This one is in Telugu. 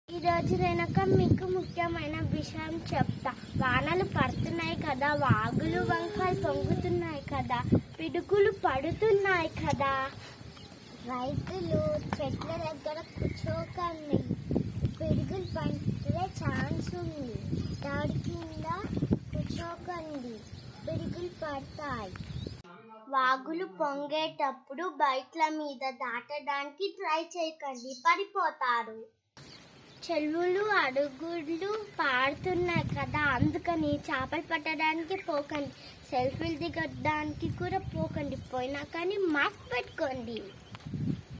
ఈ రోజు వెనక మీకు ముఖ్యమైన విషయం చెప్తా వానలు పడుతున్నాయి కదా వాగులు వంకాయలు పొంగుతున్నాయి కదా పిడుగులు పడుతున్నాయి కదా రైతులు చెట్ల దగ్గర కూర్చోకండి పిడుగులు పడే ఛాన్స్ ఉంది దాడి కింద కూర్చోకండి పిడుగులు పడతాయి వాగులు పొంగేటప్పుడు బైక్ల మీద దాటడానికి ట్రై చేయకండి పడిపోతారు చెరువులు అడుగులు పారుతున్నాయి కదా అందుకని చేపలు పట్టడానికి పోకండి సెల్ఫీలు దిగడానికి కూడా పోకండి పోయినా కానీ మాస్క్ పెట్టుకోండి